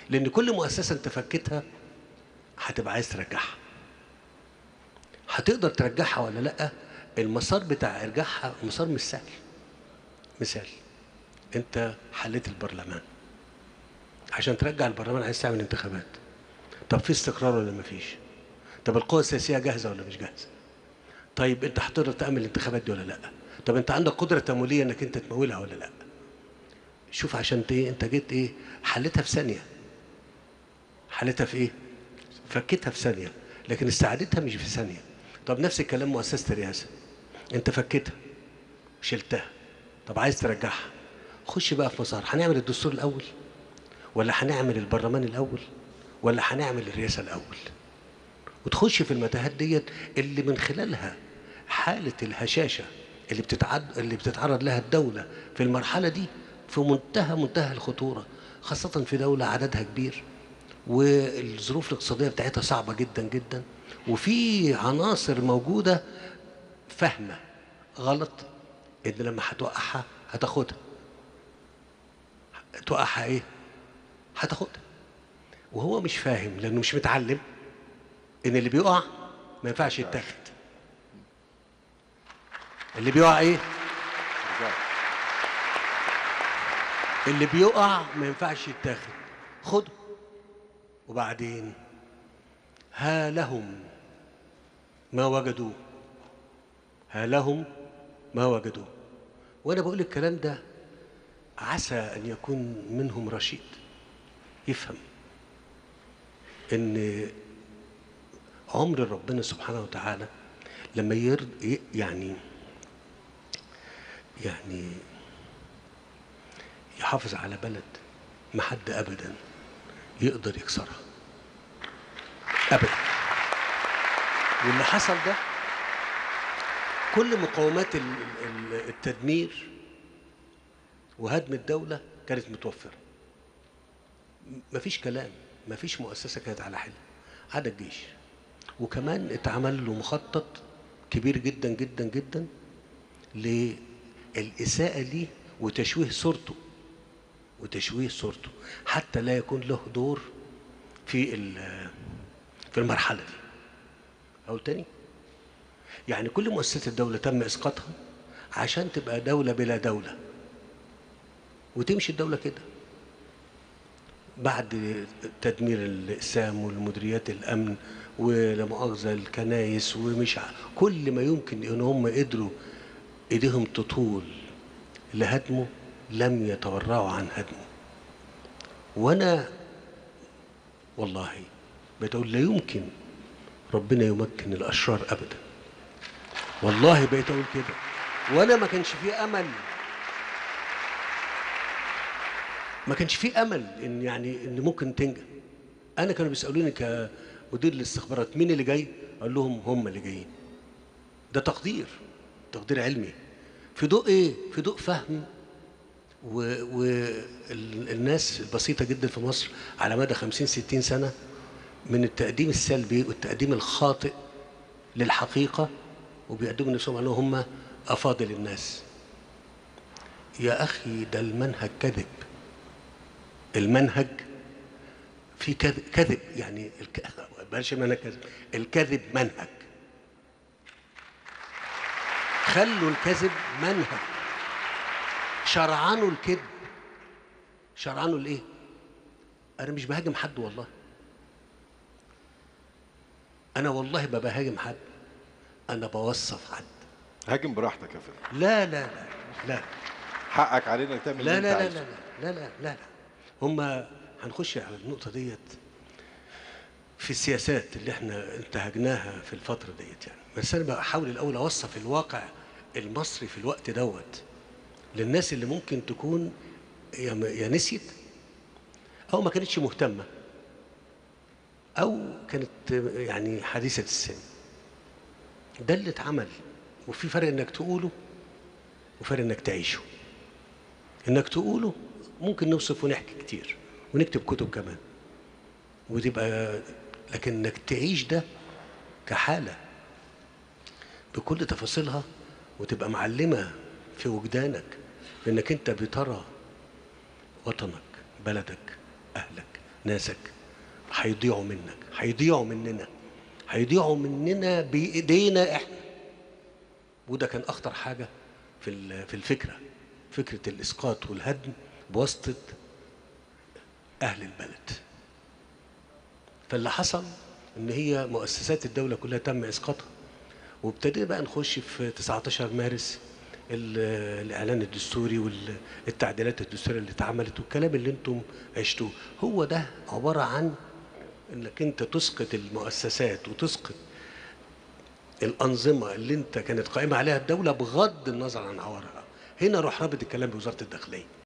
لان كل مؤسسه انت فكتها هتبقى عايز ترجعها هتقدر ترجعها ولا لا المسار بتاع ارجاعها مسار مش سهل مثال انت حليت البرلمان عشان ترجع البرلمان عايز تعمل انتخابات طب في استقرار ولا مفيش طب القوى السياسيه جاهزه ولا مش جاهزه طيب انت هتقدر تعمل الانتخابات دي ولا لا طب انت عندك قدره تمويليه انك انت تمولها ولا لا شوف عشان ايه انت جيت ايه حلتها في ثانيه حلتها في ايه فكيتها في ثانيه لكن استعادتها مش في ثانيه طب نفس الكلام مؤسسه الرئاسه انت فكيتها شلتها طب عايز ترجعها خش بقى في مسار هنعمل الدستور الاول ولا هنعمل البرلمان الاول ولا هنعمل الرئاسه الاول وتخش في المتاهات ديت اللي من خلالها حاله الهشاشه اللي بتتعد اللي بتتعرض لها الدوله في المرحله دي في منتهى منتهى الخطوره خاصه في دوله عددها كبير والظروف الاقتصاديه بتاعتها صعبه جدا جدا وفي عناصر موجوده فاهمه غلط ان لما هتوقعها هتاخدها توقعها ايه هتاخدها وهو مش فاهم لانه مش متعلم ان اللي بيقع ما ينفعش يتاخد اللي بيقع ايه اللي بيقع ما ينفعش يتاخد خده وبعدين ها لهم ما وجدوا ها لهم ما وجدوا وانا بقول الكلام ده عسى ان يكون منهم رشيد يفهم ان عمر ربنا سبحانه وتعالى لما يرد يعني يعني يحافظ على بلد ما حد ابدا يقدر يكسرها ابدا واللي حصل ده كل مقومات ال- ال- التدمير وهدم الدولة كانت متوفرة م- مفيش كلام مفيش مؤسسة كانت على حل عدا الجيش وكمان اتعمل له مخطط كبير جدا جدا جدا للإساءة ليه وتشويه صورته وتشويه صورته حتى لا يكون له دور في ال- في المرحلة دي أقول تاني يعني كل مؤسسات الدولة تم إسقاطها عشان تبقى دولة بلا دولة وتمشي الدولة كده بعد تدمير الإقسام والمديريات الأمن ولا مؤاخذة الكنايس ومش ع- كل ما يمكن إن هم قدروا إيديهم تطول لهدمه لم يتورعوا عن هدمه وأنا والله بتقول لا يمكن ربنا يمكن الأشرار أبدا والله بقيت أقول كده وأنا ما كانش في أمل ما كانش في امل ان يعني ان ممكن تنجح انا كانوا بيسالوني كمدير الاستخبارات مين اللي جاي اقول لهم هم اللي جايين ده تقدير تقدير علمي في ضوء ايه في ضوء فهم والناس البسيطة جدا في مصر على مدى 50 60 سنة من التقديم السلبي والتقديم الخاطئ للحقيقة وبيقدموا نفسهم أنهم هم أفاضل الناس يا أخي ده المنهج كذب المنهج في كذب, كذب يعني الك... بلاش منهج كذب الكذب منهج خلوا الكذب منهج شرعنوا الكذب شرعنوا الايه انا مش بهاجم حد والله انا والله ما بهاجم حد انا بوصف حد هاجم براحتك يا فندم لا لا لا لا حقك علينا تعمل لا اللي لا انت لا عايزه لا لا لا لا لا هم هنخش على النقطة ديت في السياسات اللي احنا انتهجناها في الفترة ديت يعني بس انا بحاول الاول اوصف الواقع المصري في الوقت دوت للناس اللي ممكن تكون يا م- يا نسيت او ما كانتش مهتمة او كانت يعني حديثة السن ده اللي اتعمل وفي فرق انك تقوله وفرق انك تعيشه انك تقوله ممكن نوصف ونحكي كتير ونكتب كتب كمان وتبقى لكن انك تعيش ده كحاله بكل تفاصيلها وتبقى معلمه في وجدانك لانك انت بترى وطنك بلدك اهلك ناسك هيضيعوا منك هيضيعوا مننا هيضيعوا مننا بايدينا احنا وده كان اخطر حاجه في ال- في الفكره فكره الاسقاط والهدم بواسطه اهل البلد فاللي حصل ان هي مؤسسات الدوله كلها تم اسقاطها وابتدينا بقى نخش في 19 مارس ال- الاعلان الدستوري والتعديلات الدستوريه اللي اتعملت والكلام اللي انتم عشتوه هو ده عباره عن انك انت تسقط المؤسسات وتسقط الانظمه اللي انت كانت قائمه عليها الدوله بغض النظر عن عوارها هنا روح رابط الكلام بوزاره الداخليه